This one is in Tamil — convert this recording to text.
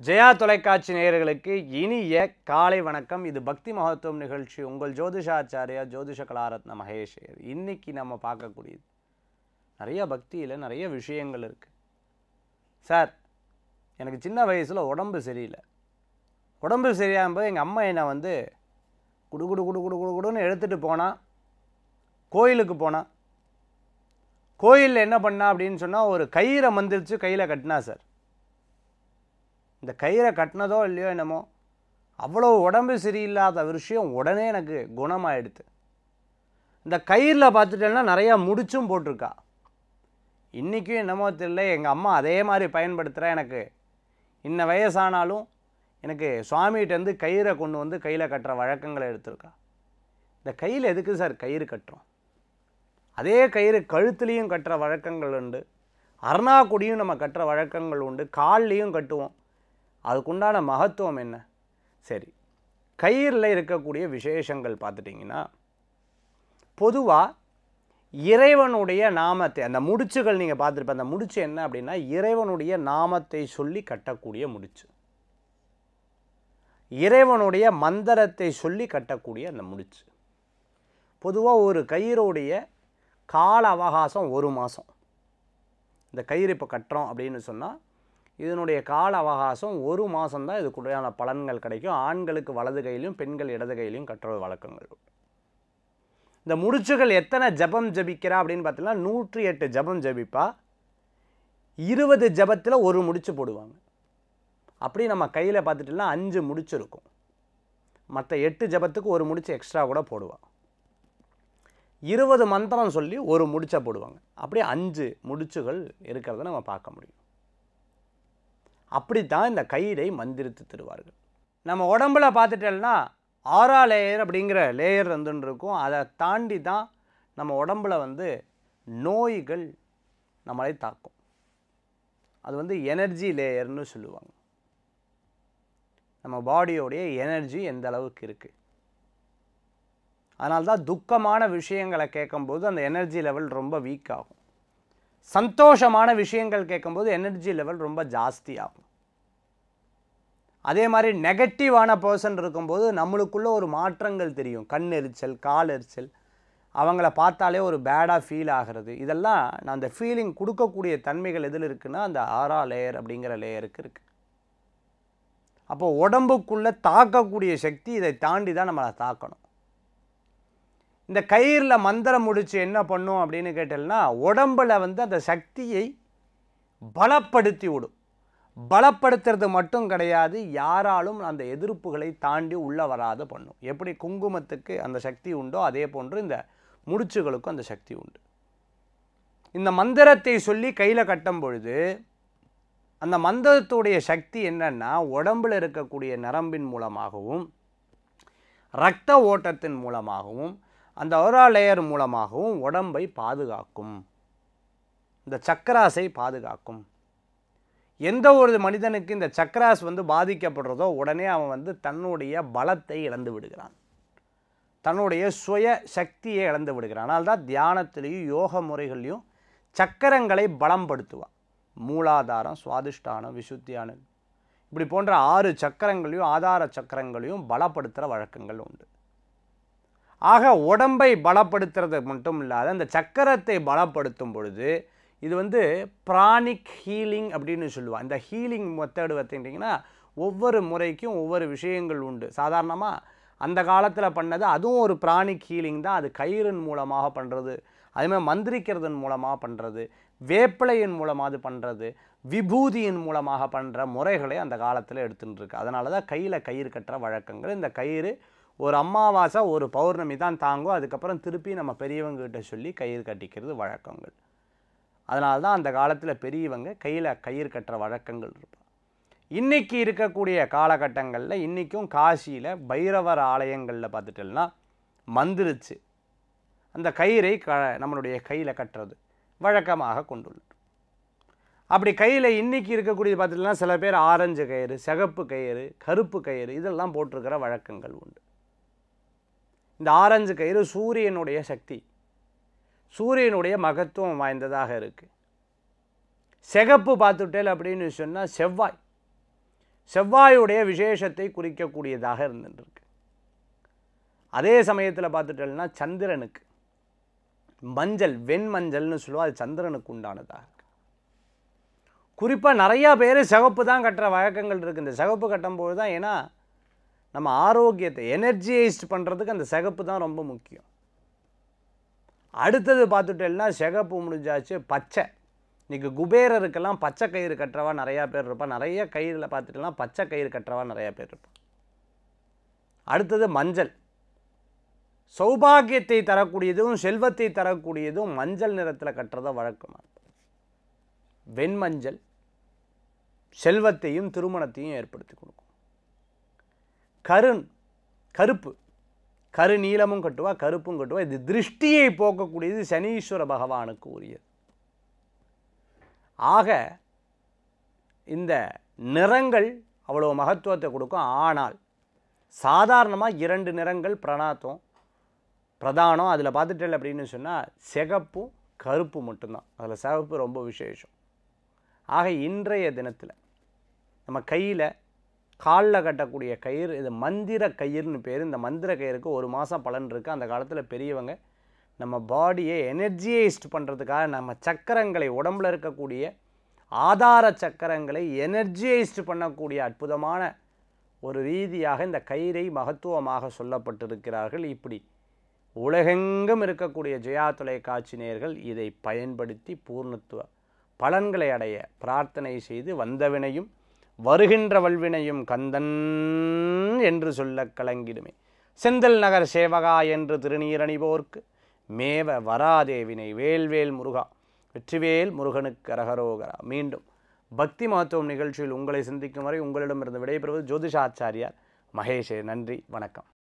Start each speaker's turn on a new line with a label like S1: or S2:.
S1: ஜெயா தொலைக்காட்சி நேயர்களுக்கு இனிய காலை வணக்கம் இது பக்தி மகத்துவம் நிகழ்ச்சி உங்கள் ஜோதிஷாச்சாரியா ஜோதிஷ கலாரத்ன மகேஷ் இன்னைக்கு நம்ம பார்க்கக்கூடியது நிறைய பக்தியில் நிறைய விஷயங்கள் இருக்கு சார் எனக்கு சின்ன வயசில் உடம்பு சரியில்லை உடம்பு சரியாகும்போது எங்கள் அம்மா என்னை வந்து குடு குடு குடு குடு குடு குடுன்னு எடுத்துகிட்டு போனா கோயிலுக்கு போனா கோயிலில் என்ன பண்ணா அப்படின்னு சொன்னால் ஒரு கயிறை மந்திரிச்சு கையில் கட்டினா சார் இந்த கயிறை கட்டினதோ இல்லையோ என்னமோ அவ்வளோ உடம்பு சரியில்லாத விஷயம் உடனே எனக்கு குணமாயிடுது இந்த கயிறில் பார்த்துட்டேன்னா நிறையா முடிச்சும் போட்டிருக்கா இன்றைக்கும் என்னமோ தெரியல எங்கள் அம்மா அதே மாதிரி பயன்படுத்துகிறா எனக்கு இன்ன வயசானாலும் எனக்கு சுவாமிகிட்டேருந்து கயிறை கொண்டு வந்து கையில் கட்டுற வழக்கங்களை எடுத்திருக்கா இந்த கையில் எதுக்கு சார் கயிறு கட்டுறோம் அதே கயிறு கழுத்துலேயும் கட்டுற வழக்கங்கள் உண்டு அருணாக்குடியும் நம்ம கட்டுற வழக்கங்கள் உண்டு கால்லையும் கட்டுவோம் அதுக்குண்டான மகத்துவம் என்ன சரி கயிறில் இருக்கக்கூடிய விசேஷங்கள் பார்த்துட்டிங்கன்னா பொதுவாக இறைவனுடைய நாமத்தை அந்த முடிச்சுகள் நீங்கள் பார்த்துருப்ப அந்த முடிச்சு என்ன அப்படின்னா இறைவனுடைய நாமத்தை சொல்லி கட்டக்கூடிய முடிச்சு இறைவனுடைய மந்திரத்தை சொல்லி கட்டக்கூடிய அந்த முடிச்சு பொதுவாக ஒரு கயிறுடைய கால அவகாசம் ஒரு மாதம் இந்த கயிறு இப்போ கட்டுறோம் அப்படின்னு சொன்னால் இதனுடைய கால அவகாசம் ஒரு மாதம்தான் இதுக்குடையான பலன்கள் கிடைக்கும் ஆண்களுக்கு வலது கையிலையும் பெண்கள் இடது கையிலையும் கட்டுற வழக்கங்கள் உண்டு இந்த முடிச்சுகள் எத்தனை ஜபம் ஜபிக்கிறா அப்படின்னு பார்த்தீங்கன்னா நூற்றி எட்டு ஜபம் ஜபிப்பா இருபது ஜபத்தில் ஒரு முடிச்சு போடுவாங்க அப்படி நம்ம கையில் பார்த்துட்டோம்னா அஞ்சு முடிச்சு இருக்கும் மற்ற எட்டு ஜபத்துக்கு ஒரு முடிச்சு எக்ஸ்ட்ரா கூட போடுவாள் இருபது மந்திரம் சொல்லி ஒரு முடிச்சை போடுவாங்க அப்படியே அஞ்சு முடிச்சுகள் இருக்கிறத நம்ம பார்க்க முடியும் அப்படித்தான் இந்த கயிறை மந்திரித்து தருவார்கள் நம்ம உடம்புல பார்த்துட்டோம்னா ஆறா லேயர் அப்படிங்கிற லேயர் வந்துன்னு இருக்கும் அதை தாண்டி தான் நம்ம உடம்புல வந்து நோய்கள் நம்மளை தாக்கும் அது வந்து எனர்ஜி லேயர்னு சொல்லுவாங்க நம்ம பாடியோடைய எனர்ஜி எந்த அளவுக்கு இருக்குது அதனால தான் துக்கமான விஷயங்களை கேட்கும்போது அந்த எனர்ஜி லெவல் ரொம்ப வீக் ஆகும் சந்தோஷமான விஷயங்கள் கேட்கும்போது எனர்ஜி லெவல் ரொம்ப ஜாஸ்தி ஆகும் அதே மாதிரி நெகட்டிவான பர்சன் இருக்கும்போது நம்மளுக்குள்ள ஒரு மாற்றங்கள் தெரியும் கண் எரிச்சல் கால் எரிச்சல் அவங்கள பார்த்தாலே ஒரு பேடாக ஃபீல் ஆகிறது இதெல்லாம் நான் அந்த ஃபீலிங் கொடுக்கக்கூடிய தன்மைகள் எதில் இருக்குன்னா அந்த ஆறா லேயர் அப்படிங்கிற லேயருக்கு இருக்குது அப்போ உடம்புக்குள்ளே தாக்கக்கூடிய சக்தி இதை தாண்டி தான் நம்மளை தாக்கணும் இந்த கயிறில் மந்திரம் முடிச்சு என்ன பண்ணும் அப்படின்னு கேட்டேன்னா உடம்புல வந்து அந்த சக்தியை பலப்படுத்தி விடும் பலப்படுத்துறது மட்டும் கிடையாது யாராலும் அந்த எதிர்ப்புகளை தாண்டி உள்ளே வராத பண்ணும் எப்படி குங்குமத்துக்கு அந்த சக்தி உண்டோ அதே போன்று இந்த முடிச்சுகளுக்கும் அந்த சக்தி உண்டு இந்த மந்திரத்தை சொல்லி கையில் கட்டும் பொழுது அந்த மந்திரத்துடைய சக்தி என்னன்னா உடம்பில் இருக்கக்கூடிய நரம்பின் மூலமாகவும் இரத்த ஓட்டத்தின் மூலமாகவும் அந்த ஓரா லேயர் மூலமாகவும் உடம்பை பாதுகாக்கும் இந்த சக்கராசை பாதுகாக்கும் எந்த ஒரு மனிதனுக்கு இந்த சக்கராஸ் வந்து பாதிக்கப்படுறதோ உடனே அவன் வந்து தன்னுடைய பலத்தை இழந்து விடுகிறான் தன்னுடைய சுய சக்தியை இழந்து விடுகிறான் அதனால தான் தியானத்திலையும் யோக முறைகள்லையும் சக்கரங்களை பலம்படுத்துவான் மூலாதாரம் சுவாதிஷ்டானம் விசுத்தியானம் இப்படி போன்ற ஆறு சக்கரங்களையும் ஆதார சக்கரங்களையும் பலப்படுத்துகிற வழக்கங்கள் உண்டு ஆக உடம்பை பலப்படுத்துறது மட்டும் இல்லாத அந்த சக்கரத்தை பலப்படுத்தும் பொழுது இது வந்து ப்ரானிக் ஹீலிங் அப்படின்னு சொல்லுவாள் இந்த ஹீலிங் மெத்தடு பார்த்துட்டிங்கன்னா ஒவ்வொரு முறைக்கும் ஒவ்வொரு விஷயங்கள் உண்டு சாதாரணமாக அந்த காலத்தில் பண்ணது அதுவும் ஒரு ப்ரானிக் ஹீலிங் தான் அது கயிறின் மூலமாக பண்ணுறது அதுமாதிரி மந்திரிக்கிறதன் மூலமாக பண்ணுறது வேப்பிலையின் மூலமாக அது பண்ணுறது விபூதியின் மூலமாக பண்ணுற முறைகளை அந்த காலத்தில் எடுத்துகிட்டு இருக்கு அதனால தான் கையில் கயிறு கட்டுற வழக்கங்கள் இந்த கயிறு ஒரு அமாவாசை ஒரு பௌர்ணமி தான் தாங்கும் அதுக்கப்புறம் திருப்பி நம்ம பெரியவங்ககிட்ட சொல்லி கயிறு கட்டிக்கிறது வழக்கங்கள் அதனால தான் அந்த காலத்தில் பெரியவங்க கையில் கயிறு கட்டுற வழக்கங்கள் இருப்பாங்க இன்றைக்கி இருக்கக்கூடிய காலகட்டங்களில் இன்றைக்கும் காசியில் பைரவர் ஆலயங்களில் பார்த்துட்டோம்னா மந்திரிச்சு அந்த கயிறை க நம்மளுடைய கையில் கட்டுறது வழக்கமாக கொண்டுள்ளது அப்படி கையில் இன்றைக்கி இருக்கக்கூடியது பார்த்துட்டோம்னா சில பேர் ஆரஞ்சு கயிறு சிகப்பு கயிறு கருப்பு கயிறு இதெல்லாம் போட்டிருக்கிற வழக்கங்கள் உண்டு இந்த ஆரஞ்சு கயிறு சூரியனுடைய சக்தி சூரியனுடைய மகத்துவம் வாய்ந்ததாக இருக்குது சிகப்பு பார்த்துட்டேல் அப்படின்னு சொன்னால் செவ்வாய் செவ்வாயுடைய விசேஷத்தை குறிக்கக்கூடியதாக இருந்துருக்கு அதே சமயத்தில் பார்த்துட்டோம்னா சந்திரனுக்கு மஞ்சள் வெண்மஞ்சள்னு சொல்லுவோம் அது சந்திரனுக்கு உண்டானதாக இருக்கு குறிப்பாக நிறையா பேர் சிகப்பு தான் கட்டுற வழக்கங்கள் இருக்குது இந்த சிகப்பு கட்டும்போது தான் ஏன்னா நம்ம ஆரோக்கியத்தை எனர்ஜைஸ்ட் பண்ணுறதுக்கு அந்த சிகப்பு தான் ரொம்ப முக்கியம் அடுத்தது பார்த்துட்டேன்னா சிகப்பு முடிஞ்சாச்சு பச்சை இன்றைக்கி குபேரருக்கெல்லாம் பச்சை கயிறு கட்டுறவா நிறையா பேர் இருப்பா நிறைய கயிறில் பார்த்துட்டோம்னா பச்சை கயிறு கட்டுறவா நிறையா பேர் இருப்பா அடுத்தது மஞ்சள் சௌபாகியத்தை தரக்கூடியதும் செல்வத்தை தரக்கூடியதும் மஞ்சள் நிறத்தில் கட்டுறத வழக்கமாக வெண்மஞ்சள் செல்வத்தையும் திருமணத்தையும் ஏற்படுத்தி கொடுக்கும் கருண் கருப்பு கரு நீளமும் கட்டுவா கருப்பும் கட்டுவா இது திருஷ்டியை போக்கக்கூடியது சனீஸ்வர பகவானுக்கு உரியது ஆக இந்த நிறங்கள் அவ்வளோ மகத்துவத்தை கொடுக்கும் ஆனால் சாதாரணமாக இரண்டு நிறங்கள் பிரணாத்தம் பிரதானம் அதில் பார்த்துட்டேன் அப்படின்னு சொன்னால் சிகப்பும் கருப்பு மட்டும்தான் அதில் சிவப்பு ரொம்ப விசேஷம் ஆக இன்றைய தினத்தில் நம்ம கையில் காலில் கட்டக்கூடிய கயிறு இது மந்திர கயிறுன்னு பேர் இந்த மந்திர கயிறுக்கு ஒரு மாதம் பலன் இருக்குது அந்த காலத்தில் பெரியவங்க நம்ம பாடியை எனர்ஜியைஸ்ட் பண்ணுறதுக்காக நம்ம சக்கரங்களை உடம்புல இருக்கக்கூடிய ஆதார சக்கரங்களை எனர்ஜியைஸ்ட் பண்ணக்கூடிய அற்புதமான ஒரு ரீதியாக இந்த கயிறை மகத்துவமாக சொல்லப்பட்டிருக்கிறார்கள் இப்படி உலகெங்கும் இருக்கக்கூடிய ஜெயா தொலைக்காட்சி நேயர்கள் இதை பயன்படுத்தி பூர்ணத்துவ பலன்களை அடைய பிரார்த்தனை செய்து வந்தவினையும் வருகின்ற வல்வினையும் கந்தன் என்று சொல்லக் கலங்கிடுமே செந்தல் நகர் சேவகா என்று திருநீரணிவோர்க்கு மேவ வராதேவினை வேல்வேல் முருகா வெற்றிவேல் முருகனுக்கு அரகரோகரா மீண்டும் பக்தி மகத்துவம் நிகழ்ச்சியில் உங்களை சந்திக்கும் வரை உங்களிடமிருந்து விடைபெறுவது ஜோதிஷாச்சாரியார் மகேஷே நன்றி வணக்கம்